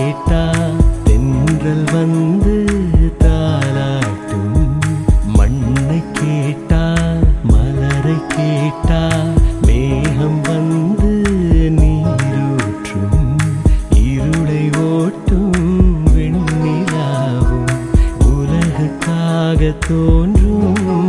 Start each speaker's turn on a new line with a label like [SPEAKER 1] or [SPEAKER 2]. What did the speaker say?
[SPEAKER 1] கேட்டா தென்றல் வந்து தாலாட்டும் மண்ணை கேட்டா மலரை கேட்டா மேகம் வந்து நீரூற்றும் இருளை ஓட்டும் வெண்ணிலாவும் உலகுக்காக தோன்றும்